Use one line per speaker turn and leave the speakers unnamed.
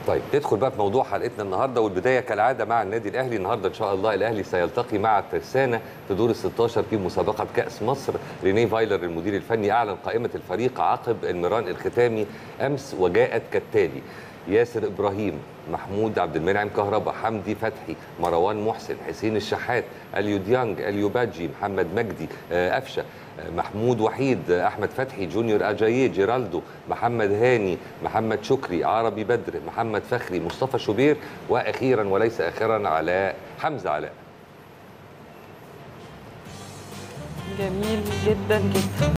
طيب ندخل بقى في موضوع حلقتنا النهارده والبدايه كالعاده مع النادي الاهلي النهارده ان شاء الله الاهلي سيلتقي مع الترسانه في دور ال 16 في مسابقه كاس مصر ريني فايلر المدير الفني اعلن قائمه الفريق عقب المران الختامي امس وجاءت كالتالي ياسر ابراهيم محمود عبد المنعم كهربا حمدي فتحي مروان محسن حسين الشحات اليو ديانج اليو باجي محمد مجدي آه، قفشه آه، محمود وحيد آه، احمد فتحي جونيور اجاييه جيرالدو محمد هاني محمد شكري عربي بدر محمد فخري مصطفى شوبير واخيرا وليس اخرا علاء حمزه علاء
جميل جدا جدا